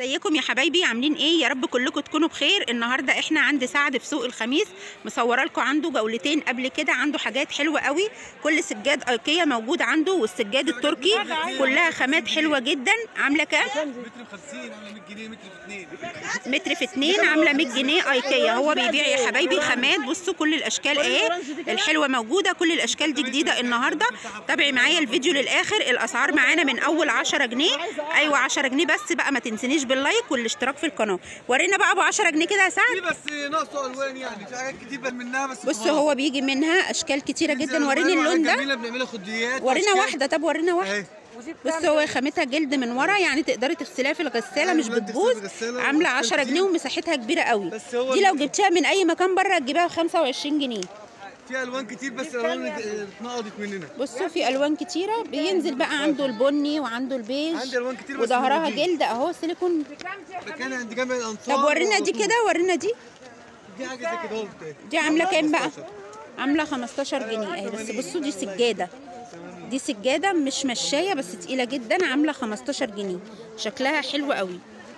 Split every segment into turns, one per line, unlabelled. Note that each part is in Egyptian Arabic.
ازيكم يا حبايبي عاملين ايه يا رب كلكم تكونوا بخير النهارده احنا عند سعد في سوق الخميس مصوره لكم عنده جولتين قبل كده عنده حاجات حلوه قوي كل سجاد ايكيا موجود عنده والسجاد التركي كلها خامات حلوه جدا عامله كام
متر ب 50 عامله 100 جنيه متر في 2
متر في اتنين عامله 100 جنيه ايكيا هو بيبيع يا حبايبي خامات بصوا كل الاشكال اهي الحلوه موجوده كل الاشكال دي جديده النهارده تابعي معايا الفيديو للاخر الاسعار معانا من اول 10 جنيه ايوه 10 جنيه بس بقى ما تنسنيش باللايك والاشتراك في القناه ورينا بقى ابو 10 جنيه كده يا سعد
في بس ناقصه الوان يعني في حاجات كتير بس منها بس
بص هو بيجي منها اشكال كتيره جدا وريني اللون ده
جميله بنعملها خديات
ورينا
وأشكال.
واحده طب ورينا واحده
اهي
بص هو خامتها جلد من ورا يعني تقدري تغسليها في الغساله مش
أيوة، تغسليها
بتبوظ
في الغسالة
عامله
وتغسل
10 جنيه
كتير.
ومساحتها كبيره قوي
بس هو
دي لو
ال-
جبتها من اي مكان بره تجيبها ب 25 جنيه
في الوان كتير بس الالوان اللي اتنقضت مننا
بصوا في الوان كتيره بينزل بقى عنده البني وعنده البيج
عندي ألوان كتير بس
وظهرها
موجودين.
جلد اهو سيليكون
مكان عند جامع الانصار
طب ورينا دي
وعلى
كده ورينا دي
طول. دي حاجه زي كده اهو بتاعي.
دي عامله كام بقى
15.
عامله 15 جنيه اهي بس بصوا دي سجاده دي سجاده مش مشايه بس تقيله جدا عامله 15 جنيه شكلها حلو قوي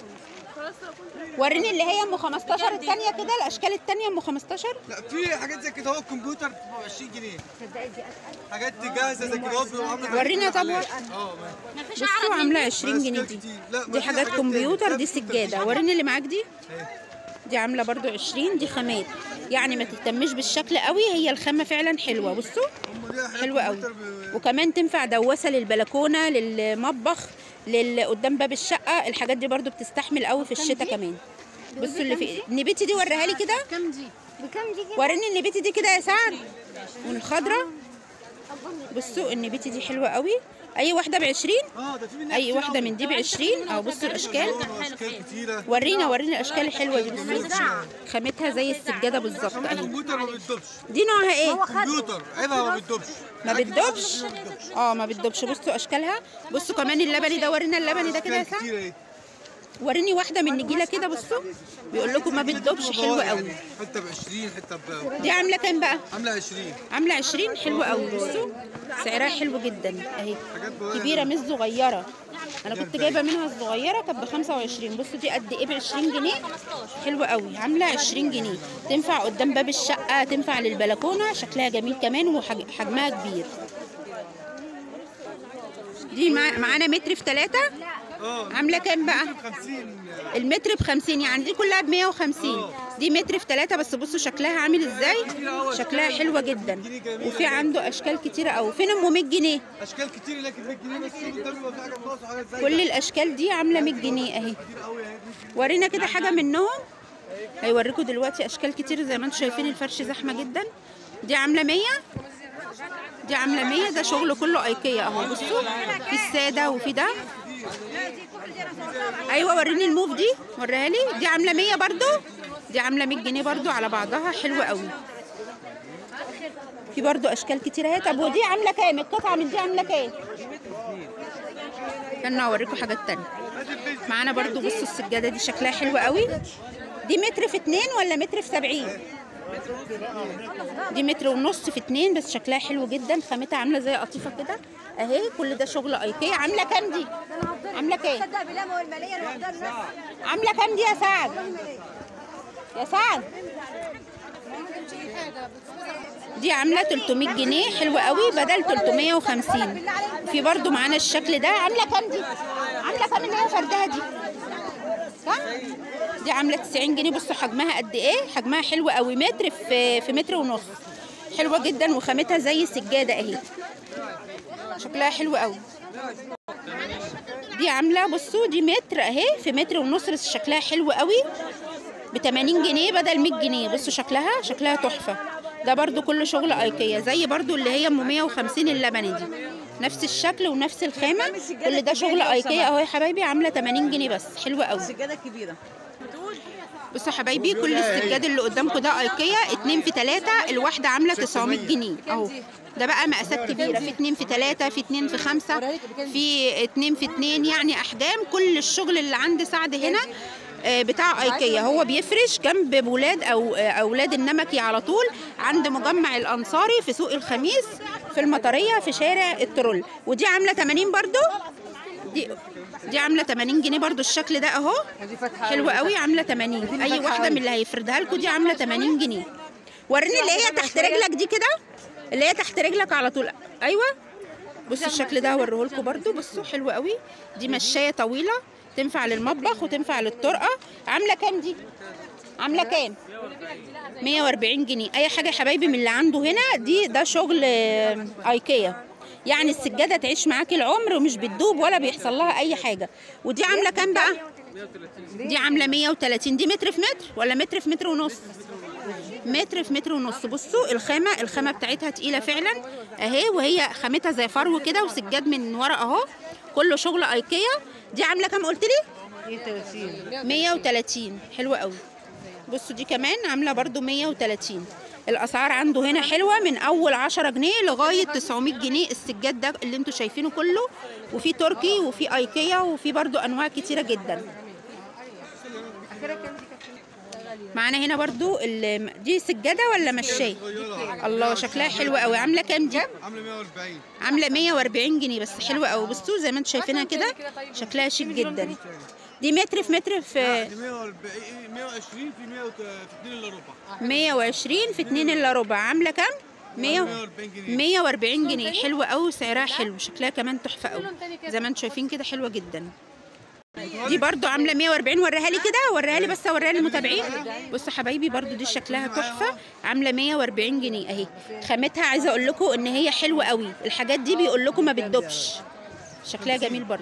وريني اللي هي ام 15 الثانيه كده الاشكال الثانيه ام 15
لا في حاجات زي كده اهو الكمبيوتر ب 20 جنيه حاجات جاهزه زي كده اهو بتبقى عامله زي
ورينا
كده
طب
محلات. اه ماشي.
بصوا عامله 20 جنيه
أشكال
دي
كتير. لا،
دي
بس في
حاجات
حاجات
كمبيوتر
تانية.
دي سجاده وريني اللي معاك دي دي عامله برضو 20 دي خامات يعني ما تهتمش بالشكل قوي هي الخامه فعلا حلوه بصوا
هم دي حاجات
حلوه قوي
كمبيوتر ب-
وكمان تنفع دواسه للبلكونه للمطبخ لل قدام باب الشقه الحاجات دي برضو بتستحمل قوي في الشتاء كمان بصوا اللي في النبيتي دي وريها لي كده
كام دي؟ بكام دي كده؟
وريني النبيتي دي كده يا سعد والخضره بصوا النبيتي دي حلوه قوي اي واحده ب 20
اه ده في منها
اي
كتير
واحده
أوي.
من دي ب 20 او بصوا الاشكال
اشكال كتيره
ورينا ورينا الاشكال الحلوه دي بصوا خامتها زي السجاده بالظبط
كمان
اهي
الكمبيوتر ما بتدوبش
دي نوعها ايه
كمبيوتر عيبها ما بتدوبش
ما بتدوبش اه ما بتدوبش بصوا اشكالها بصوا كمان اللبني ده ورينا اللبني ده كده يا
اشكال
سعد
كتير اهي
وريني واحده من نجيله كده بصوا بيقول لكم ما بتدوبش حلوه قوي
حته ب 20 حته ب
دي عامله كام بقى
عامله 20
عامله 20 حلوه قوي بصوا سعرها حلو جدا اهي
حاجات بواقي.
كبيره مش صغيره انا كنت جايبه منها الصغيره كانت ب 25 بصوا دي قد ايه ب 20 جنيه حلوه قوي عامله 20 جنيه تنفع قدام باب الشقه تنفع للبلكونه شكلها جميل كمان وحجمها كبير دي مع- معانا متر في ثلاثة
اه
عامله كام بقى
50
المتر ب 50 يعني دي كلها ب 150 دي متر في ثلاثة بس بصوا شكلها عامل ازاي شكلها حلوه جدا وفي عنده اشكال كتيره قوي فين ام 100 جنيه
اشكال كتير هناك 100 جنيه بس قدامي ما في حاجه خالص حاجات زي
كل الاشكال دي عامله 100 جنيه اهي
كتير قوي اهي
ورينا كده حاجه منهم هيوريكم دلوقتي اشكال كتير زي ما انتم شايفين الفرش زحمه جدا دي عامله 100 دي عامله 100 ده شغل كله ايكيا اهو بصوا في الساده وفي ده ايوه وريني الموف دي وريها لي دي عامله 100 برضو دي عامله 100 جنيه برضو على بعضها حلوه قوي في برضو اشكال كتير اهي طب ودي عامله كام القطعه من دي عامله كام استنى اوريكم حاجات تانية معانا برضو بصوا السجاده دي شكلها حلو قوي دي متر في اتنين ولا متر في سبعين دي متر ونص في اتنين بس شكلها حلو جدا خامتها عامله زي قطيفه كده اهي كل ده شغل ايكيا عامله كام دي عامله كام
تصدق بالله ما هو الماليه انا واخدها لنفسي
عامله كام دي يا سعد يا سعد دي عامله 300 جنيه حلوه قوي بدل 350 في برضو معانا الشكل ده عامله كام دي عامله كام اللي هي فردها دي صح دي عامله 90 جنيه بصوا حجمها قد ايه حجمها حلو قوي متر في في متر ونص حلوه جدا وخامتها زي السجاده اهي شكلها حلو قوي دي عامله بصوا دي متر اهي في متر ونص بس شكلها حلو قوي ب 80 جنيه بدل 100 جنيه بصوا شكلها شكلها تحفه ده برضو كله شغل ايكيا زي برضو اللي هي ام 150 اللبني دي نفس الشكل ونفس الخامه كل ده شغل ايكيا اهو يا حبايبي عامله 80 جنيه بس حلوه قوي
السجاده الكبيره
بصوا يا حبايبي كل السجاد اللي قدامكم ده ايكيا اتنين في تلاتة الواحدة عاملة 900 جنيه اهو ده بقى مقاسات كبيرة في اتنين في تلاتة في اتنين في خمسة في اتنين في اتنين يعني احجام كل الشغل اللي عند سعد هنا آه، بتاع ايكيا هو بيفرش جنب بولاد او آه، اولاد النمكي على طول عند مجمع الانصاري في سوق الخميس في المطريه في شارع الترول ودي عامله 80 برضو دي دي عامله 80 جنيه برضو الشكل ده اهو حلوه قوي عامله 80 اي واحده من اللي هيفردها لكم دي عامله 80 جنيه وريني اللي هي تحت رجلك دي كده اللي هي تحت رجلك على طول ايوه بصوا الشكل ده هوريه لكم برضو بصوا حلو قوي دي مشايه طويله تنفع للمطبخ وتنفع للطرقه عامله كام دي عامله كام 140 جنيه اي حاجه يا حبايبي من اللي عنده هنا دي ده شغل آه، ايكيا يعني السجاده تعيش معاك العمر ومش بتدوب ولا بيحصل لها اي حاجه ودي عامله كام بقى دي عامله 130 دي متر في متر ولا متر في متر ونص متر في متر ونص بصوا الخامه الخامه بتاعتها تقيله فعلا اهي وهي خامتها زي فرو كده وسجاد من ورا اهو كله شغل ايكيا دي عامله كام قلت لي 130 حلوه قوي بصوا دي كمان عامله برضو 130 الاسعار عنده هنا حلوه من اول 10 جنيه لغايه 900 جنيه السجاد ده اللي انتوا شايفينه كله وفي تركي وفي ايكيا وفي برضو انواع كتيره جدا معانا هنا برضو ال- دي سجاده ولا مشايه الله شكلها حلو قوي عامله كام دي
عامله 140
عامله 140 جنيه بس حلوه قوي بصوا زي ما انتم شايفينها كده شكلها شيك جدا دي متر في متر في
دي 140 120 في 100 في 2 الا ربع
120 في 2 الا ربع عامله كام 100
140 جنيه
140 جنيه حلوه قوي سعرها حلو شكلها كمان تحفه قوي زي ما انتم شايفين كده حلوه جدا دي برضو عامله 140 وريها لي كده وريها لي بس اوريها للمتابعين بصوا حبايبي برضو دي شكلها تحفه عامله 140 جنيه اهي خامتها عايزه اقول لكم ان هي حلوه قوي الحاجات دي بيقول لكم ما بتدوبش شكلها جميل برضو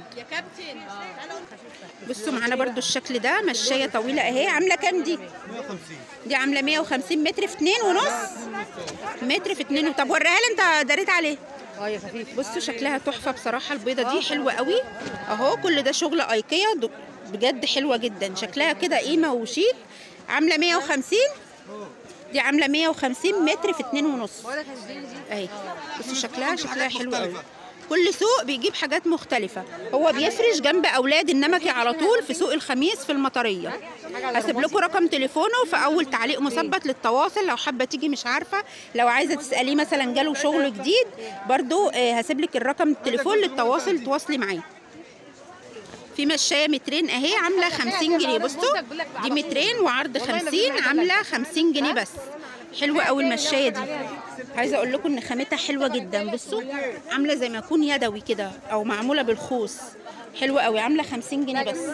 بصوا معانا برضو الشكل ده مشايه طويله اهي عامله كام دي
150
دي عامله 150 متر في 2 ونص متر في 2 طب وريها لي انت داريت عليه
اه يا خفيف
بصوا شكلها تحفه بصراحه البيضه دي حلوه قوي اهو كل ده شغل ايكيا د- بجد حلوه جدا شكلها كده قيمه وشيك عامله 150 دي عامله 150 متر في 2 ونص اهي بصوا شكلها شكلها حلو قوي كل سوق بيجيب حاجات مختلفة هو بيفرش جنب أولاد النمكي على طول في سوق الخميس في المطرية هسيب لكم رقم تليفونه في أول تعليق مثبت للتواصل لو حابة تيجي مش عارفة لو عايزة تسأليه مثلا جاله شغل جديد برضو آه، هسيب لك الرقم التليفون للتواصل تواصلي معاه في مشاية مترين اهي عاملة 50 جنيه بصوا دي مترين وعرض 50 عاملة 50 جنيه بس حلوة قوي المشاية دي عايزة اقول لكم ان خامتها حلوة جدا بصوا عاملة زي ما يكون يدوي كده او معمولة بالخوص حلوة قوي عاملة 50 جنيه بس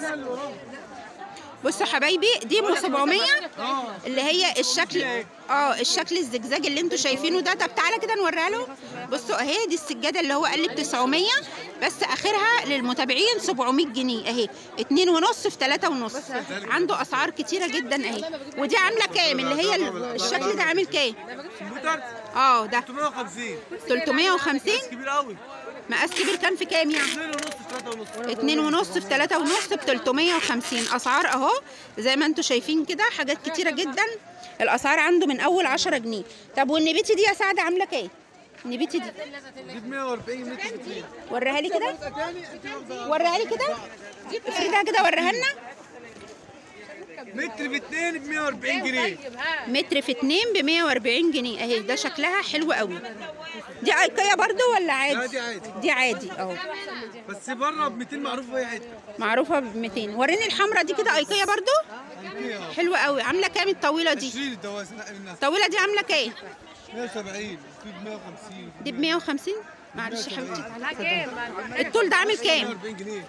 بصوا حبايبي دي ام 700 اللي هي الشكل اه الشكل الزجزاج اللي انتوا شايفينه ده طب تعالى كده نوريها له بصوا اهي دي السجاده اللي هو قال لك 900 بس اخرها للمتابعين 700 جنيه اهي اتنين ونص في تلاتة ونص عنده اسعار كتيره جدا اهي ودي عامله كام اللي هي ال- الشكل ده عامل كام
كمبيوتر
اه ده
350
350
كبير قوي
مقاس كبير كام في كام يعني
2 ونص في 3 ونص
اتنين ونص في تلاتة ونص ب 350 اسعار اهو زي ما انتوا شايفين كده حاجات كتيره جدا الاسعار عنده من اول 10 جنيه طب والنبيتي دي يا سعد عامله كام النبيتي دي
دي 140 متر في 2
وريها لي كده
تاني انت واخده
وريها لي كده افردها كده وريها لنا
متر في 2 ب 140 جنيه
متر في اتنين ب 140 جنيه اهي ده شكلها حلو قوي دي ايكيا برضو ولا عادي
لا، دي عادي.
دي عادي اهو
بس بره ب 200 معروف في اي حته
معروفه ب 200 وريني الحمرا دي كده ايكيا برضو
أيوة.
حلوه قوي عامله كام الطويله دي
20 الدواسه نقل الناس
الطويله دي عامله كام
170 في ب 150
دي ب 150 معلش يا حبيبتي الطول ده عامل كام
140 جنيه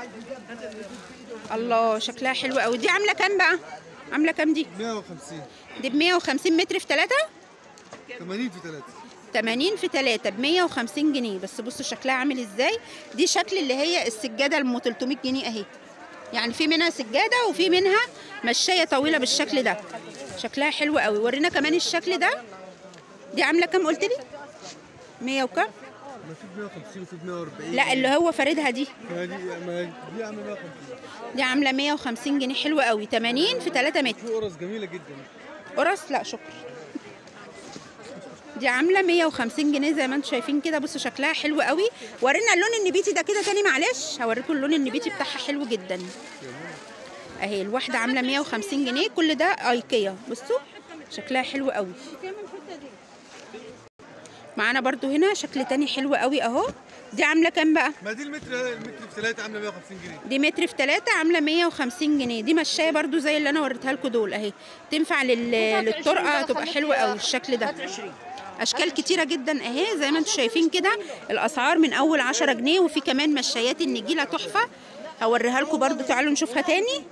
الله شكلها حلو قوي دي عامله كام بقى عامله كام دي
150
دي ب 150 متر في 3
80 في 3
80 في 3 ب 150 جنيه بس بصوا شكلها عامل ازاي دي شكل اللي هي السجاده الم 300 جنيه اهي يعني في منها سجاده وفي منها مشايه طويله بالشكل ده شكلها حلو قوي ورينا كمان الشكل ده دي عامله كام قلت لي 100 وكام
ما في ب 150 وفي ب 140
لا اللي هو فاردها دي
ما دي ما دي عامله 150
دي عامله 150 جنيه حلوه قوي 80 في 3 متر
في قرص جميله جدا
قرص لا شكرا دي عامله 150 جنيه زي ما انتم شايفين كده بصوا شكلها حلو قوي ورينا اللون النبيتي ده كده تاني معلش هوريكم اللون النبيتي بتاعها حلو جدا اهي الواحده عامله 150 جنيه كل ده ايكيا بصوا شكلها حلو قوي معانا برضو هنا شكل تاني حلو قوي اهو دي عامله كام بقى
ما دي المتر المتر في ثلاثة عاملة 150 جنيه
دي متر في ثلاثة عاملة 150 جنيه دي مشاية برضو زي اللي انا وريتها لكم دول اهي تنفع لل... للطرقة تبقى حلوة قوي الشكل ده اشكال كتيرة جدا اهي زي ما انتم شايفين كده الاسعار من اول 10 جنيه وفي كمان مشايات النجيلة تحفة هوريها لكم برضو تعالوا نشوفها تاني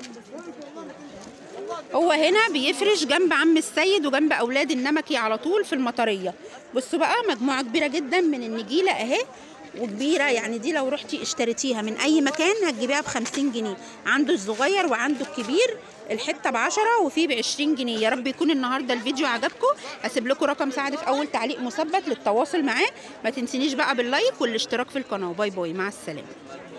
هو هنا بيفرش جنب عم السيد وجنب اولاد النمكي على طول في المطريه بصوا بقى مجموعه كبيره جدا من النجيله اهي وكبيره يعني دي لو رحتي اشتريتيها من اي مكان هتجيبيها ب 50 جنيه عنده الصغير وعنده الكبير الحته ب 10 وفي ب 20 جنيه يا رب يكون النهارده الفيديو عجبكم هسيب لكم رقم سعد في اول تعليق مثبت للتواصل معاه ما تنسينيش بقى باللايك والاشتراك في القناه باي باي مع السلامه